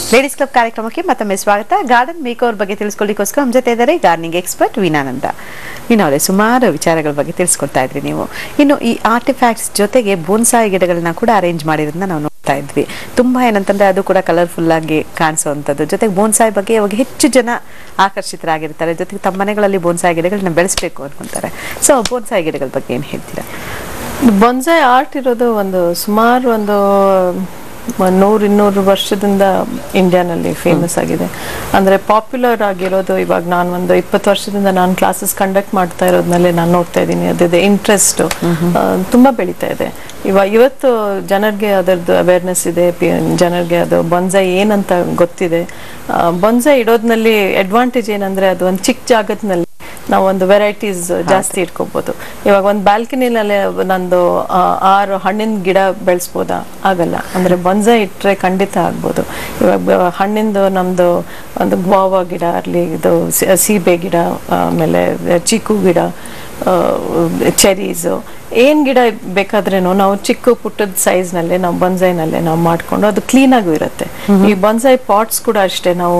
Ladies club ಕಾರ್ಯಕ್ರಮಕ್ಕೆ ಮತ್ತೊಮ್ಮೆ ಸ್ವಾಗತ ಗಾರ್ಡನ್ ಮೇಕ್ ಓವರ್ ಬಗ್ಗೆ ತಿಳಿಸ್ಕೊಳ್ಳಿಕ್ಕೋಸ್ಕರ ನಮ್ಮ ಜೊತೆ ಇದ್ದಾರೆ ಗಾರ್ಡನಿಂಗ್ ಎಕ್ಸ್ಪರ್ಟ್ ವೀನಾನಂದ ಇನ್ನು ಅವರೇ ಸುಮಾರು ವಿಚಾರಗಳ ಬಗ್ಗೆ ತಿಳಿಸ್ಕೊಡ್ತಾ ಇದ್ರಿ ನೀವು ಇನ್ನು ಈ ಆರ್ಟಿಫ್ಯಾಕ್ಟ್ಸ್ ಜೊತೆಗೆ ಬೋನ್ಸಾಯಿ ಗಿಡಗಳನ್ನ ಕೂಡ ಅರೇಂಜ್ ಮಾಡಿರೋದನ್ನ ನಾವು ನೋಡ್ತಾ ಇದ್ವಿ ತುಂಬಾ ಏನಂತಂದ್ರೆ ಅದು ಕೂಡ ಕಲರ್ಫುಲ್ ಆಗಿ ಕಾಣಿಸುವಂಥದ್ದು ಜೊತೆಗೆ ಬೋನ್ಸಾಯಿ ಬಗ್ಗೆ ಇವಾಗ ಹೆಚ್ಚು ಜನ ಆಕರ್ಷಿತರಾಗಿರ್ತಾರೆ ಜೊತೆಗೆ ತಮ್ಮ ಮನೆಗಳಲ್ಲಿ ಬೋನ್ಸಾಯಿ ಗಿಡಗಳನ್ನ ಬೆಳೆಸಬೇಕು ಅನ್ಕೊಂತಾರೆ ಸೊ ಬೋನ್ಸಾಯಿ ಗಿಡಗಳ ಬಗ್ಗೆ ಏನು ಹೇಳ್ತೀರಾ ಬೊನ್ಸಾಯ್ ಆರ್ಟ್ ಇರೋದು ಒಂದು ಸುಮಾರು ಒಂದು ನೂರು ಇನ್ನೂರು ವರ್ಷದಿಂದ ಇಂಡಿಯಾನಲ್ಲಿ ಫೇಮಸ್ ಆಗಿದೆ ಅಂದ್ರೆ ಪಾಪ್ಯುಲರ್ ಆಗಿರೋದು ಇವಾಗ ನಾನು ಒಂದು ಇಪ್ಪತ್ತು ವರ್ಷದಿಂದ ನಾನು ಕ್ಲಾಸಸ್ ಕಂಡಕ್ಟ್ ಮಾಡ್ತಾ ಇರೋದ್ಮೇಲೆ ನಾನು ನೋಡ್ತಾ ಇದ್ದೀನಿ ಅದೇ ಇಂಟ್ರೆಸ್ಟ್ ತುಂಬಾ ಬೆಳೀತಾ ಇದೆ ಇವಾಗ ಇವತ್ತು ಜನರಿಗೆ ಅದರದ್ದು ಅವೇರ್ನೆಸ್ ಇದೆ ಪಿ- ಜನರಿಗೆ ಅದು ಬೊನ್ಸಾಯ್ ಏನಂತ ಗೊತ್ತಿದೆ ಬೊನ್ಸಾಯ್ ಇಡೋದ್ನಲ್ಲಿ ಅಡ್ವಾಂಟೇಜ್ ಏನಂದ್ರೆ ಅದು ಒಂದು ಚಿಕ್ಕ ಜಾಗದಲ್ಲಿ ನಾವು ಒಂದು ವೆರೈಟೀಸ್ ಜಾಸ್ತಿ ಇಟ್ಕೋಬಹುದು ಇವಾಗ ಒಂದು ಬ್ಯಾಲ್ಕನಿನಲ್ಲಿ ನಂದು ಆ, ಆರು ಹಣ್ಣಿನ ಗಿಡ ಬೆಳೆಸ್ಬೋದಾ ಆಗಲ್ಲ ಅಂದ್ರೆ ಬೊನ್ಸೈ ಇಟ್ರೆ ಖಂಡಿತ ಆಗ್ಬೋದು ಇವಾಗ ಬ- ಹಣ್ಣಿಂದು ನಮ್ದು ಒಂದು ಗ್ವಾವಾ ಗಿಡ ಅಲ್ಲಿ ಇದು ಸಿ- ಸೀಬೆ ಗಿಡ ಆಮೇಲೆ ಚಿಕ್ಕು ಗಿಡ ಚೆರೀಸು ಏನ್ ಗಿಡ ಬೇಕಾದ್ರೇನು ನಾವು ಚಿಕ್ಕ ಪುಟ್ಟದ ಸೈಜ್ ನಲ್ಲೇ ನಾವು ಬೊನ್ಸೈನಲ್ಲೇ ನಾವು ಮಾಡ್ಕೊಂಡು ಅದು ಕ್ಲೀನ್ ಆಗೂ ಇರುತ್ತೆ ಈ ಬೊನ್ಸೈ ಪಾಟ್ಸ್ ಕೂಡ ಅಷ್ಟೇ ನಾವು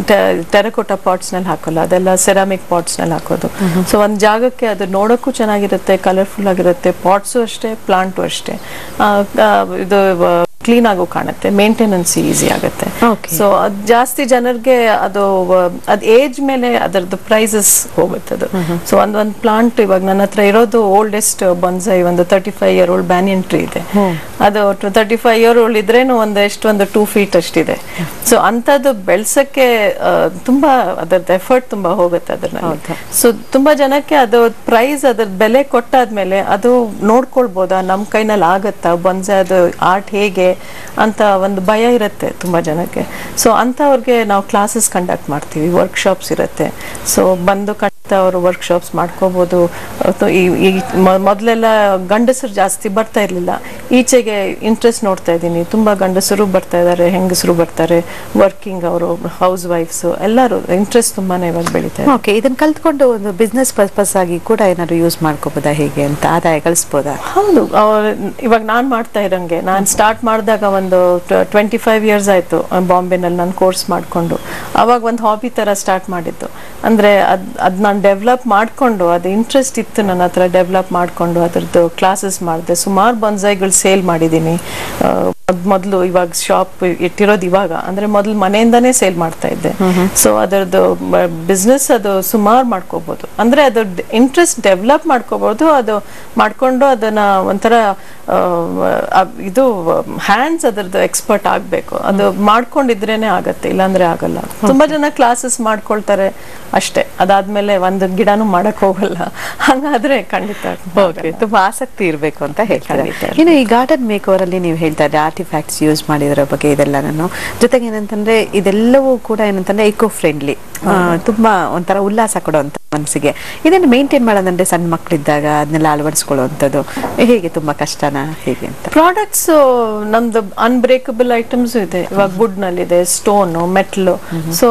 ಟೆರಕೋಟ ಪಾಟ್ಸ್ ನಲ್ಲಿ ಹಾಕೋಲ್ಲ ಅದೆಲ್ಲ ಸೆರಾಮಿಕ್ ಪಾಟ್ಸ್ ನಲ್ಲಿ ಹಾಕೋದು ಸೊ ಒಂದ್ ಜಾಗಕ್ಕೆ ಅದು ನೋಡೋಕ್ಕೂ ಚೆನ್ನಾಗಿರುತ್ತೆ ಕಲರ್ಫುಲ್ ಆಗಿರುತ್ತೆ ಪಾಟ್ಸು ಅಷ್ಟೇ ಪ್ಲಾಂಟು ಅಷ್ಟೇ ಆ, ಆ, ಇದು ಕ್ಲೀನ್ ಆಗು ಕಾಣುತ್ತೆ ಮೇಂಟೆನೆನ್ಸ್ ಈಸಿ ಆಗುತ್ತೆ Okay. ಸೊ ಅದ್ ಜಾಸ್ತಿ ಜನರಿಗೆ ಅದು ಅಹ್, ಅದ್ ಏಜ್ ಮೇಲೆ ಅದರದ್ದು ಪ್ರೈಸಸ್ ಹೋಗುತ್ತೆ ಅದು ಸೊ ಒಂದ್ ಒಂದ್ ಪ್ಲಾಂಟ್ ಇವಾಗ ನನ್ನ ಹತ್ರ ಇರೋದು ಓಲ್ಡೆಸ್ಟ್ ಬೊನ್ಸೈ ಒಂದು thirty five year old banyan tree ಇದೆ ಅದು ತರ್ಟಿ ಫೈವ್ ಇಯರ್ ಓಲ್ಡ್ ಇದ್ರೇನು ಒಂದು ಎಷ್ಟು ಒಂದು ಟೂ ಫೀಟ್ ಅಷ್ಟಿದೆ ಸೊ ಅಂತದ್ದು ಬೆಳ್ಸಕ್ಕೆ ಅಹ್, ತುಂಬಾ ಅದರದ್ದು ಎಫರ್ಟ್ ತುಂಬಾ ಹೋಗುತ್ತೆ ಅದ್ರಲ್ಲಿ ಸೊ ತುಂಬಾ ಜನಕ್ಕೆ ಅದು ಪ್ರೈಸ್ ಅದ್ರ ಬೆಲೆ ಕೊಟ್ಟಾದ್ಮೇಲೆ ಅದು ನೋಡ್ಕೊಳ್ಬೋದಾ ನಮ್ ಕೈನಲ್ಲಿ ಆಗತ್ತಾ ಬೊನ್ಸೆ ಅದು ಆರ್ಟ್ ಹೇಗೆ ಅಂತ ಒಂದು ಭಯ ಇರುತ್ತೆ ತುಂಬಾ ಜನಕ್ಕೆ ಸೊ ಅಂಥವ್ರಿಗೆ ನಾವು ಕ್ಲಾಸಸ್ ಕಂಡಕ್ಟ್ ಮಾಡ್ತೀವಿ ವರ್ಕ್ಶಾಪ್ಸ್ ಇರುತ್ತೆ ಸೊ ಬಂದು ಖಂಡಿತ ಅವರು ವರ್ಕ್ಶಾಪ್ಸ್ ಮಾಡ್ಕೋಬಹುದು ಅಥವಾ ಈ ಈ ಮ- ಮೊದ್ಲೆಲ್ಲ ಗಂಡಸರು ಜಾಸ್ತಿ ಬರ್ತಾ ಇರ್ಲಿಲ್ಲ ಈಚೆಗೆ ಇಂಟ್ರೆಸ್ಟ್ ನೋಡ್ತಾ ಇದ್ದೀನಿ ತುಂಬಾ ಗಂಡಸರು ಬರ್ತಾ ಇದ್ದಾರೆ ಹೆಂಗಸರು ಬರ್ತಾರೆ ವರ್ಕಿಂಗ್ ಅವರು ಹೌಸ್ ವೈಫ್ಸ್ ಎಲ್ಲರೂ ಇಂಟ್ರೆಸ್ಟ್ ತುಂಬಾನೇ ಇವಾಗ ಬೆಳೀತಾ ಇದೆ ಓಕೆ ಇದನ್ನ ಕಲ್ತ್ಕೊಂಡು ಒಂದು ಬಿಸ್ನೆಸ್ ಪರ್ಪಸ್ ಆಗಿ ಕೂಡ ಏನಾದ್ರು ಯೂಸ್ ಮಾಡ್ಕೋಬೋದಾ ಹೇಗೆ ಅಂತ ಆದಾಯ ಗಳಿಸ್ಬೋದಾ ಹೌದು ಅವ್ರ್- ಇವಾಗ ನಾನ್ ಮಾಡ್ತಾ ಇರಂಗೆ ನಾನ್ ಸ್ಟಾರ್ಟ್ ಮಾಡಿದಾಗ ಒಂದು ಟ್ವೆಂಟಿ ಫೈವ್ ಇಯರ್ಸ್ ಆಯ್ತು ಆ, ಬಾಂಬೆನಲ್ಲಿ ನಾನು ಕೋರ್ಸ್ ಮಾಡ್ಕೊಂಡು ಅವಾಗ ಒಂದು ಹಾಬಿ ತರ ಸ್ಟಾರ್ಟ್ ಮಾಡಿದ್ದು ಅಂದ್ರೆ ಅದ್ ಅದ್ ನಾನು ಡೆವಲಪ್ ಮಾಡ್ಕೊಂಡು ಅದು ಇಂಟ್ರೆಸ್ಟ್ ಇತ್ತು ನನ್ನ ಹತ್ರ ಡೆವಲಪ್ ಮಾಡ್ಕೊಂಡು ಅದ್ರದ್ದು ಕ್ಲಾಸಸ್ ಮಾಡಿದೆ ಸುಮಾರು ಬೊನ್ಸೈಗಳು ಸೇಲ್ ಮಾಡಿದ್ದೀನಿ ಆ, ಮೊದ್- ಮೊದ್ಲು ಇವಾಗ ಶಾಪ್ ಇಟ್ಟಿರೋದು ಇವಾಗ ಅಂದ್ರೆ ಮೊದ್ಲು ಮನೆಯಿಂದಾನೇ ಸೇಲ್ ಮಾಡ್ತಾ ಇದ್ದೆ ಸೊ ಅದರದ್ದು ಬಿಸ್ನೆಸ್ ಅದು ಸುಮಾರು ಮಾಡ್ಕೋಬಹುದು ಅಂದ್ರೆ ಅದು ಇಂಟ್ರೆಸ್ಟ್ ಡೆವಲಪ್ ಮಾಡ್ಕೋಬಹುದು ಅದು ಮಾಡ್ಕೊಂಡು ಅದನ್ನ ಒಂಥರ ಆ, ಆ, ಇದು ಹ್ಯಾಂಡ್ಸ್ ಅದರದ್ದು ಎಕ್ಸ್ಪರ್ಟ್ ಆಗ್ಬೇಕು ಅದು ಮಾಡ್ಕೊಂಡಿದ್ರೇನೆ ಆಗತ್ತೆ ಇಲ್ಲಾಂದ್ರೆ ಆಗಲ್ಲ ತುಂಬಾ ಜನ ಕ್ಲಾಸಸ್ ಮಾಡ್ಕೊಳ್ತಾರೆ ಅಷ್ಟೇ ಅದಾದ್ಮೇಲೆ ಒಂದು ಗಿಡನೂ ಮಾಡಕ್ ಹೋಗಲ್ಲ ಹಂಗಾದ್ರೆ ಖಂಡಿತ ಓಕೆ ಆಗಲ್ಲ. ತುಂಬಾ ಆಸಕ್ತಿ ಇರಬೇಕು ಅಂತ ಹೇಳ್ತಾರೆ ಖಂಡಿತ. ಇನ್ನು ಈ ಗಾರ್ಡನ್ ಮೇಕ್ ಓವರ್ ಅಲ್ಲಿ ನೀವು ಹೇಳ್ತಾ ಇದ್ರೆ ಆರ್ಟಿಫ್ಯಾಕ್ಟ್ಸ್ ಯೂಸ್ ಮಾಡಿದ್ರ ಬಗ್ಗೆ ಇದೆಲ್ಲ ನಾನು ಜೊತೆಗೆ ಏನಂತಂದ್ರೆ ಇದೆಲ್ಲವೂ ಕೂಡ ಏನಂತಂದ್ರೆ ಇಕೋ ಫ್ರೆಂಡ್ಲಿ ತುಂಬಾ ಒಂಥರ ಉಲ್ಲಾಸ ಕೊಡುವಂತ ಮನಸ್ಸಿಗೆ ಇದನ್ನು ಮೇಂಟೈನ್ ಮಾಡೋದಂದ್ರೆ ಸಣ್ಣ ಮಕ್ಕಳಿದ್ದಾಗ ಅದನ್ನೆಲ್ಲ ಅಳವಡಿಸ್ಕೊಳ್ಳುವಂಥದ್ದು ಹೇಗೆ ತುಂಬಾ ಕಷ್ಟನಾ ಹೇಗೆ ಅಂತ ಪ್ರಾಡಕ್ಟ್ಸ್ ನಮ್ದು ಅನ್ಬ್ರೇಕಬಲ್ ಐಟಮ್ಸ್ ಇದೆ ಇವಾಗ ವುಡ್ ನಲ್ಲಿ ಇದೆ ಸ್ಟೋನ್ ಮೆಟ್ಲು ಸೊ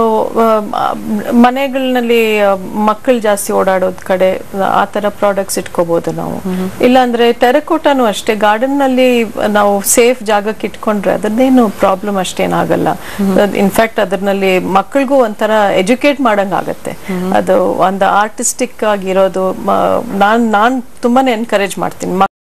ಮನೆಗಳಲ್ಲಿ ಮಕ್ಕಳು ಜಾಸ್ತಿ ಓಡಾಡೋದ್ ಕಡೆ ಆ ತರ ಪ್ರಾಡಕ್ಟ್ಸ್ ಇಟ್ಕೋಬಹುದು ನಾವು ಇಲ್ಲಾಂದ್ರೆ ಟೆರಕೋಟಾನು ಅಷ್ಟೇ ಗಾರ್ಡನ್ ನಲ್ಲಿ ನಾವು ಸೇಫ್ ಜಾಗಕ್ಕೆ ಇಟ್ಕೊಂಡ್ರೆ ಅದನ್ನೇನು ಪ್ರಾಬ್ಲಮ್ ಅಷ್ಟೇನಾಗಲ್ಲ ಇನ್ಫ್ಯಾಕ್ಟ್ ಅದ್ರಲ್ಲಿ ಮಕ್ಕಳಿಗೂ ಒಂಥರ ಎಜುಕೇಟ್ ಮಾಡಂಗ್ ಆಗತ್ತೆ ಅದು ಒಂದು ಆರ್ಟಿಸ್ಟಿಕ್ ಆಗಿರೋದು ಮ- ನಾನ್ ನಾನ್ ತುಂಬಾನೇ ಎನ್ಕರೇಜ್ ಮಾಡ್ತೀನಿ